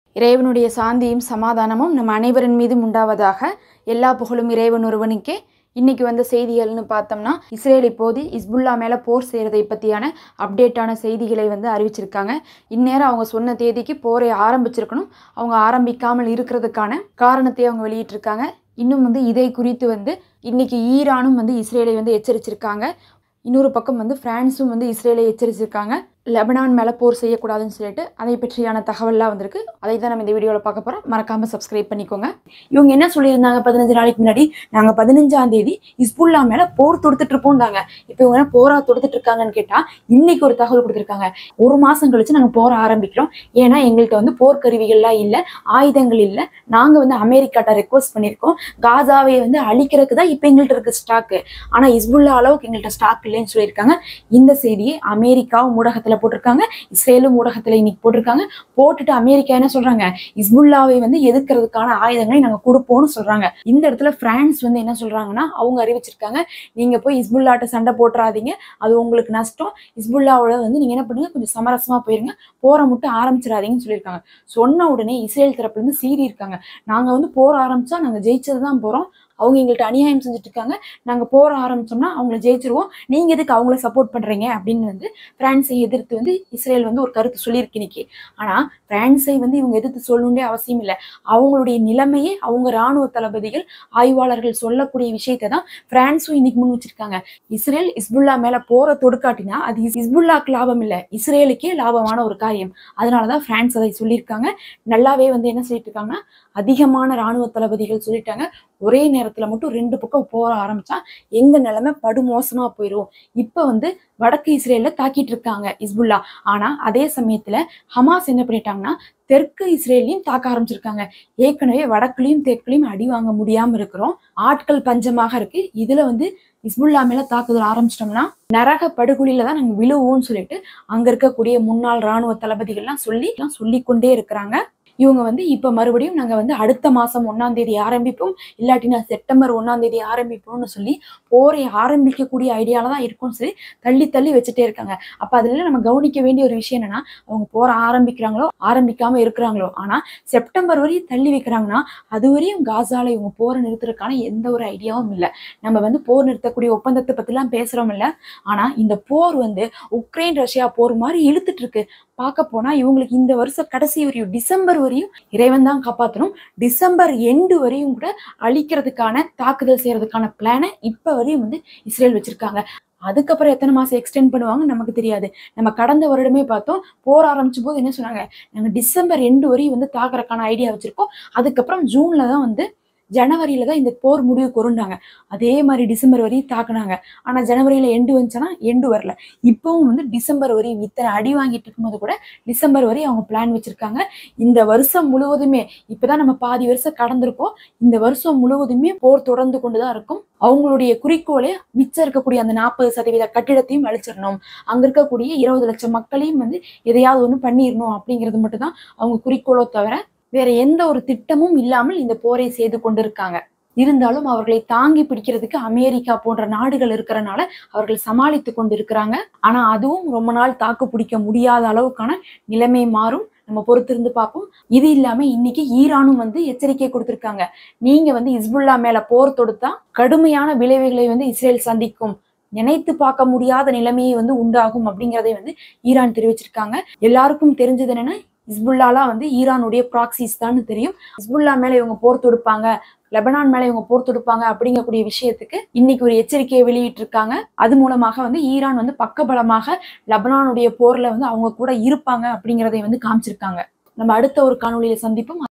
இறைவனுடைய சாந்தியும் சமாதானமும் நம் அனைவரின் மீதும் உண்டாவதாக எல்லா புகழும் இறைவன் ஒருவனுக்கே இன்னைக்கு வந்த செய்திகள்னு பார்த்தோம்னா இஸ்ரேல் இப்போது இஸ்புல்லா மேலே போர் செய்கிறதை பற்றியான அப்டேட்டான செய்திகளை வந்து அறிவிச்சிருக்காங்க இந்நேரம் அவங்க சொன்ன தேதிக்கு போரை ஆரம்பிச்சிருக்கணும் அவங்க ஆரம்பிக்காமல் இருக்கிறதுக்கான காரணத்தை அவங்க வெளியிட்டிருக்காங்க இன்னும் வந்து இதை குறித்து வந்து இன்னைக்கு ஈரானும் வந்து இஸ்ரேலை வந்து எச்சரிச்சிருக்காங்க இன்னொரு பக்கம் வந்து பிரான்ஸும் வந்து இஸ்ரேலை எச்சரிச்சிருக்காங்க லெபனான் மேலே போர் செய்யக்கூடாதுன்னு சொல்லிட்டு அதை பற்றியான தகவல்லாம் வந்திருக்கு அதை தான் நம்ம இந்த வீடியோவில் பார்க்க போகிறோம் மறக்காமல் சப்ஸ்கிரைப் பண்ணிக்கோங்க இவங்க என்ன சொல்லியிருந்தாங்க பதினஞ்சு நாளைக்கு முன்னாடி நாங்கள் பதினஞ்சாம் தேதி இஸ்புல்லா மேலே போர் தொடுத்துட்டு இருப்போம்டாங்க இப்போ இவங்க என்ன போரா தொடுத்துட்டு இருக்காங்கன்னு கேட்டால் இன்னைக்கு ஒரு தகவல் கொடுத்துருக்காங்க ஒரு மாதம் கழிச்சு நாங்கள் போர ஆரம்பிக்கிறோம் ஏன்னா எங்கள்கிட்ட வந்து போர்க்கருவிகள்லாம் இல்லை ஆயுதங்கள் இல்லை நாங்கள் வந்து அமெரிக்காட்ட ரெக்வஸ்ட் பண்ணியிருக்கோம் காசாவை வந்து அழிக்கிறதுக்கு தான் இப்போ எங்கள்கிட்ட இருக்கு ஸ்டாக்கு ஆனால் இஸ்புல்லா அளவுக்கு எங்கள்கிட்ட ஸ்டாக் இல்லைன்னு சொல்லியிருக்காங்க இந்த செய்தியை அமெரிக்காவும் ஊடகத்தில் போட்டிருக்காங்க இஸ்ரேலும் ஊடகத்தில் இன்னைக்கு போட்டிருக்காங்க போட்டுட்டு அமெரிக்கா என்ன சொல்றாங்க இஸ்புல்லாவை வந்து எதிர்க்கிறதுக்கான ஆயுதங்களை நாங்கள் கொடுப்போம்னு சொல்றாங்க இந்த இடத்துல பிரான்ஸ் வந்து என்ன சொல்றாங்கன்னா அவங்க அறிவிச்சிருக்காங்க நீங்க போய் இஸ்புல்லாட்ட சண்டை போட்டுறாதீங்க அது உங்களுக்கு நஷ்டம் இஸ்புல்லாவோட வந்து நீங்க என்ன பண்ணுங்க கொஞ்சம் சமரசமா போயிருங்க போரை மட்டும் ஆரம்பிச்சிடாதீங்கன்னு சொல்லியிருக்காங்க சொன்ன உடனே இஸ்ரேல் தரப்புல இருந்து சீறி இருக்காங்க நாங்க வந்து போர் ஆரம்பிச்சா நாங்க ஜெயிச்சது தான் போறோம் அவங்க எங்கள்கிட்ட அநியாயம் செஞ்சுட்டு இருக்காங்க நாங்க போற ஆரம்பிச்சோம்னா அவங்கள ஜெயிச்சிருவோம் நீங்க எதுக்கு அவங்கள சப்போர்ட் பண்றீங்க அப்படின்னு வந்து பிரான்ஸை எதிர்த்து வந்து இஸ்ரேல் வந்து ஒரு கருத்து சொல்லியிருக்கு இன்னைக்கு ஆனா பிரான்ஸை வந்து இவங்க எதிர்த்து சொல்லணுன்றே அவசியம் இல்லை அவங்களுடைய நிலைமையே அவங்க ராணுவ தளபதிகள் ஆய்வாளர்கள் சொல்லக்கூடிய விஷயத்தை தான் பிரான்ஸும் இன்னைக்கு முன் வச்சிருக்காங்க இஸ்ரேல் இஸ்புல்லா மேல போற தொடுக்காட்டினா அது இஸ்- இஸ்புல்லாக்கு லாபம் இல்லை இஸ்ரேலுக்கே லாபமான ஒரு காரியம் அதனாலதான் பிரான்ஸ் அதை சொல்லியிருக்காங்க நல்லாவே வந்து என்ன சொல்லிட்டு இருக்காங்கன்னா அதிகமான ராணுவ தளபதிகள் சொல்லிட்டாங்க ஒரே நேரத்துல மட்டும் ரெண்டு பக்கம் போற ஆரம்பிச்சா எங்க நிலைமை படுமோசமா போயிடும் இப்ப வந்து வடக்கு இஸ்ரேல்ல தாக்கிட்டு இருக்காங்க இஸ்புல்லா ஆனா அதே சமயத்துல ஹமாஸ் என்ன பண்ணிட்டாங்கன்னா தெற்கு இஸ்ரேலையும் தாக்க ஆரம்பிச்சிருக்காங்க ஏற்கனவே வடக்குலயும் தெற்குலயும் அடி வாங்க முடியாம இருக்கிறோம் ஆட்கள் பஞ்சமாக இருக்கு இதுல வந்து இஸ்புல்லா மேல தாக்குதல் ஆரம்பிச்சிட்டோம்னா நரக படுகொலியில தான் நாங்க விழுவோம்னு சொல்லிட்டு அங்க இருக்கக்கூடிய முன்னாள் ராணுவ தளபதிகள்லாம் சொல்லி எல்லாம் சொல்லிக்கொண்டே இருக்கிறாங்க இவங்க வந்து இப்ப மறுபடியும் நாங்க வந்து அடுத்த மாசம் ஒன்னாம் தேதி ஆரம்பிப்போம் இல்லாட்டினா செப்டம்பர் ஒன்னாம் தேதி ஆரம்பிப்போம்னு சொல்லி போரை ஆரம்பிக்கக்கூடிய ஐடியால தான் இருக்கும்னு சொல்லி தள்ளி தள்ளி வச்சுட்டே இருக்காங்க அப்ப அதுல நம்ம கவனிக்க வேண்டிய ஒரு விஷயம் என்னன்னா அவங்க போற ஆரம்பிக்கிறாங்களோ ஆரம்பிக்காம இருக்கிறாங்களோ ஆனா செப்டம்பர் வரையும் தள்ளி வைக்கிறாங்கன்னா அது வரையும் காசால இவங்க போரை நிறுத்துறதுக்கான எந்த ஒரு ஐடியாவும் இல்லை நம்ம வந்து போர் நிறுத்தக்கூடிய ஒப்பந்தத்தை பத்திலாம் பேசுறோம் இல்ல ஆனா இந்த போர் வந்து உக்ரைன் ரஷ்யா போர் மாதிரி இழுத்துட்டு இருக்கு பார்க்க போனா இவங்களுக்கு இந்த வருஷம் கடைசி வரையும் டிசம்பர் வரையும் இறைவன் தான் காப்பாற்றணும் டிசம்பர் எண்டு வரையும் கூட அழிக்கிறதுக்கான தாக்குதல் செய்யறதுக்கான பிளானை இப்ப வரையும் வந்து இஸ்ரேல் வச்சிருக்காங்க அதுக்கப்புறம் எத்தனை மாசம் எக்ஸ்டெண்ட் பண்ணுவாங்க நமக்கு தெரியாது நம்ம கடந்த வருடமே பார்த்தோம் போர் ஆரம்பிச்ச போது என்ன சொன்னாங்க நாங்க டிசம்பர் எண்டு வரையும் வந்து தாக்குறதுக்கான ஐடியா வச்சிருக்கோம் அதுக்கப்புறம் ஜூன்ல தான் வந்து ஜனவரியில தான் இந்த போர் முடிவுக்கு கொண்டாங்க அதே மாதிரி டிசம்பர் வரையும் தாக்குனாங்க ஆனா ஜனவரியில எண்டு வந்துச்சுன்னா எண்டு வரல இப்பவும் வந்து டிசம்பர் வரையும் இத்தனை அடி வாங்கிட்டு இருக்கும்போது கூட டிசம்பர் வரையும் அவங்க பிளான் வச்சிருக்காங்க இந்த வருஷம் முழுவதுமே இப்பதான் நம்ம பாதி வருஷம் கடந்திருக்கோம் இந்த வருஷம் முழுவதுமே போர் தொடர்ந்து கொண்டுதான் இருக்கும் அவங்களுடைய குறிக்கோளே மிச்சம் இருக்கக்கூடிய அந்த நாற்பது சதவீத கட்டிடத்தையும் அழிச்சிடணும் அங்க இருக்கக்கூடிய இருபது லட்சம் மக்களையும் வந்து எதையாவது ஒண்ணு பண்ணிடணும் அப்படிங்கிறது மட்டும்தான் அவங்க குறிக்கோளோ தவிர வேற எந்த ஒரு திட்டமும் இல்லாமல் இந்த போரை செய்து கொண்டிருக்காங்க இருந்தாலும் அவர்களை தாங்கி பிடிக்கிறதுக்கு அமெரிக்கா போன்ற நாடுகள் இருக்கிறனால அவர்கள் சமாளித்து கொண்டு இருக்கிறாங்க ஆனா அதுவும் ரொம்ப நாள் தாக்கு பிடிக்க முடியாத அளவுக்கான நிலைமை மாறும் நம்ம பொறுத்திருந்து பார்ப்போம் இது இல்லாம இன்னைக்கு ஈரானும் வந்து எச்சரிக்கை கொடுத்திருக்காங்க நீங்க வந்து இஸ்புல்லா மேல போர் தொடுத்தா கடுமையான விளைவுகளை வந்து இஸ்ரேல் சந்திக்கும் நினைத்து பார்க்க முடியாத நிலைமையை வந்து உண்டாகும் அப்படிங்கிறதை வந்து ஈரான் தெரிவிச்சிருக்காங்க எல்லாருக்கும் தெரிஞ்சது என்னன்னா இஸ்புல்லாலாம் வந்து ஈரானுடைய ப்ராக்சிஸ் தான் தெரியும் இஸ்புல்லா மேல இவங்க போர் தொடுப்பாங்க லெபனான் மேல இவங்க போர் தொடுப்பாங்க அப்படிங்கக்கூடிய விஷயத்துக்கு இன்னைக்கு ஒரு எச்சரிக்கையை வெளியிட்டு இருக்காங்க அது மூலமாக வந்து ஈரான் வந்து பக்கபலமாக லெபனானுடைய போர்ல வந்து அவங்க கூட இருப்பாங்க அப்படிங்கிறதை வந்து காமிச்சிருக்காங்க நம்ம அடுத்த ஒரு காணொளியில சந்திப்போம்